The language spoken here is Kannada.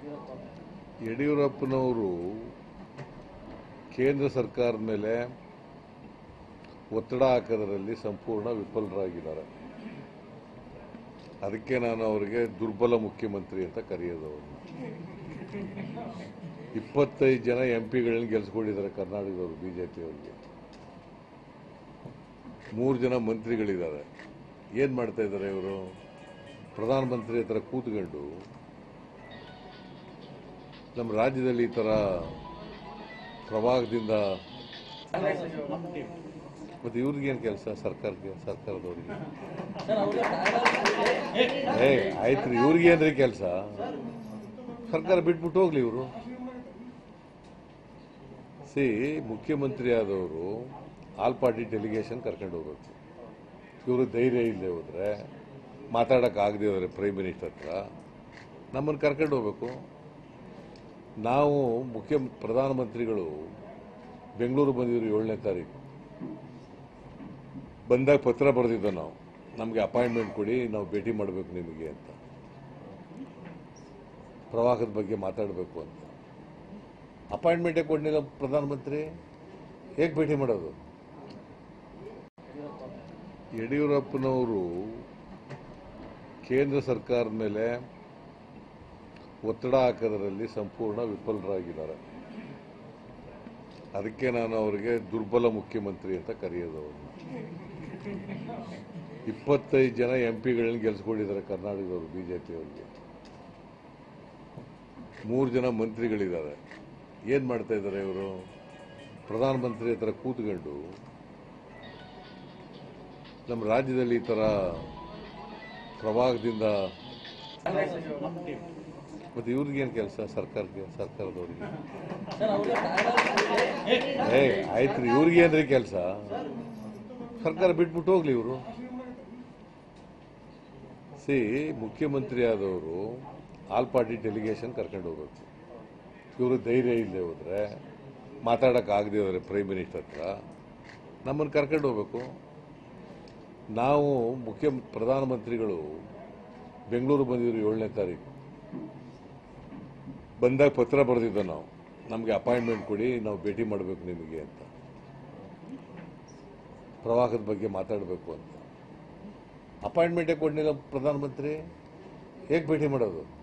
ಯಡಿಯೂರಪ್ಪನವರು ಕೇಂದ್ರ ಸರ್ಕಾರದ ಮೇಲೆ ಒತ್ತಡ ಹಾಕೋದರಲ್ಲಿ ಸಂಪೂರ್ಣ ವಿಫಲರಾಗಿದ್ದಾರೆ ಅದಕ್ಕೆ ನಾನು ಅವರಿಗೆ ದುರ್ಬಲ ಮುಖ್ಯಮಂತ್ರಿ ಅಂತ ಕರೆಯೋದು ಅವ್ರನ್ನ ಇಪ್ಪತ್ತೈದು ಜನ ಎಂ ಪಿಗಳನ್ನ ಗೆಲ್ಸ್ಕೊಂಡಿದ್ದಾರೆ ಕರ್ನಾಟಕದವರು ಬಿಜೆಪಿ ಅವರಿಗೆ ಮೂರು ಜನ ಮಂತ್ರಿಗಳಿದ್ದಾರೆ ಏನು ಮಾಡ್ತಾ ಇದ್ದಾರೆ ಇವರು ಪ್ರಧಾನಮಂತ್ರಿ ಹತ್ರ ಕೂತ್ಕೊಂಡು ನಮ್ಮ ರಾಜ್ಯದಲ್ಲಿ ಈ ಥರ ಪ್ರವಾಹದಿಂದ ಮತ್ತೆ ಇವ್ರಿಗೇನು ಕೆಲಸ ಸರ್ಕಾರಕ್ಕೆ ಸರ್ಕಾರದವ್ರಿಗೆ ಏ ಆಯ್ತು ರೀ ಇವ್ರಿಗೇನ್ರಿ ಕೆಲಸ ಸರ್ಕಾರ ಬಿಟ್ಬಿಟ್ಟು ಹೋಗ್ಲಿ ಇವರು ಸಿ ಮುಖ್ಯಮಂತ್ರಿ ಆದವರು ಆಲ್ ಪಾರ್ಟಿ ಡೆಲಿಗೇಷನ್ ಕರ್ಕೊಂಡು ಹೋಗ್ಬೇಕು ಇವರು ಧೈರ್ಯ ಇಲ್ಲದೆ ಹೋದ್ರೆ ಮಾತಾಡೋಕ್ಕಾಗದೆ ಹೋದ್ರೆ ಪ್ರೈಮ್ ಮಿನಿಸ್ಟರ್ ಹತ್ರ ನಮ್ಮನ್ನು ಕರ್ಕೊಂಡು ಹೋಗ್ಬೇಕು ನಾವು ಮುಖ್ಯ ಪ್ರಧಾನಮಂತ್ರಿಗಳು ಬೆಂಗಳೂರು ಬಂದಿದ್ರು ಏಳನೇ ತಾರೀಕು ಬಂದಾಗ ಪತ್ರ ಬರೆದಿದ್ದೋ ನಾವು ನಮಗೆ ಅಪಾಯಿಂಟ್ಮೆಂಟ್ ಕೊಡಿ ನಾವು ಭೇಟಿ ಮಾಡಬೇಕು ನಿಮಗೆ ಅಂತ ಪ್ರವಾಹದ ಬಗ್ಗೆ ಮಾತಾಡಬೇಕು ಅಂತ ಅಪಾಯಿಂಟ್ಮೆಂಟೇ ಕೊಡಲಿಲ್ಲ ಪ್ರಧಾನಮಂತ್ರಿ ಹೇಗೆ ಭೇಟಿ ಮಾಡೋದು ಯಡಿಯೂರಪ್ಪನವರು ಕೇಂದ್ರ ಸರ್ಕಾರದ ಮೇಲೆ ಒತ್ತಡ ಹಾಕೋದರಲ್ಲಿ ಸಂಪೂರ್ಣ ವಿಫಲರಾಗಿದ್ದಾರೆ ಅದಕ್ಕೆ ನಾನು ಅವರಿಗೆ ದುರ್ಬಲ ಮುಖ್ಯಮಂತ್ರಿ ಅಂತ ಕರೆಯೋದು ಅವ್ರನ್ನ ಇಪ್ಪತ್ತೈದು ಜನ ಎಂ ಪಿಗಳನ್ನ ಗೆಲ್ಸ್ಕೊಂಡಿದ್ದಾರೆ ಕರ್ನಾಟಕದವರು ಬಿಜೆಪಿ ಅವರಿಗೆ ಮೂರು ಜನ ಮಂತ್ರಿಗಳಿದ್ದಾರೆ ಏನು ಮಾಡ್ತಾ ಇದ್ದಾರೆ ಇವರು ಪ್ರಧಾನಮಂತ್ರಿ ಹತ್ರ ಕೂತ್ಕೊಂಡು ನಮ್ಮ ರಾಜ್ಯದಲ್ಲಿ ಈ ಥರ ಪ್ರವಾಹದಿಂದ ಮತ್ತೆ ಇವ್ರಿಗೇನು ಕೆಲಸ ಸರ್ಕಾರಕ್ಕೆ ಸರ್ಕಾರದವ್ರಿಗೆ ಏ ಆಯ್ತು ರೀ ಇವ್ರಿಗೇನ್ರಿ ಕೆಲಸ ಸರ್ಕಾರ ಬಿಟ್ಬಿಟ್ಟು ಹೋಗ್ಲಿ ಇವರು ಸಿ ಮುಖ್ಯಮಂತ್ರಿ ಆದವರು ಆಲ್ ಪಾರ್ಟಿ ಡೆಲಿಗೇಷನ್ ಕರ್ಕೊಂಡು ಹೋಗ್ಬೇಕು ಇವರು ಧೈರ್ಯ ಇಲ್ಲದೆ ಹೋದ್ರೆ ಮಾತಾಡೋಕ್ಕಾಗದೆ ಹೋದ್ರೆ ಪ್ರೈಮ್ ಮಿನಿಸ್ಟರ್ ಹತ್ರ ನಮ್ಮನ್ನು ಕರ್ಕೊಂಡು ಹೋಗ್ಬೇಕು ನಾವು ಮುಖ್ಯ ಪ್ರಧಾನಮಂತ್ರಿಗಳು ಬೆಂಗಳೂರು ಬಂದಿದ್ರು ಏಳನೇ ತಾರೀಕು ಬಂದಾಗ ಪತ್ರ ಬರೆದಿದ್ದೋ ನಾವು ನಮಗೆ ಅಪಾಯಿಂಟ್ಮೆಂಟ್ ಕೊಡಿ ನಾವು ಭೇಟಿ ಮಾಡಬೇಕು ನಿಮಗೆ ಅಂತ ಪ್ರವಾಹದ ಬಗ್ಗೆ ಮಾತಾಡಬೇಕು ಅಂತ ಅಪಾಯಿಂಟ್ಮೆಂಟೇ ಕೊಡಲಿಲ್ಲ ಪ್ರಧಾನಮಂತ್ರಿ ಹೇಗೆ ಭೇಟಿ ಮಾಡೋದು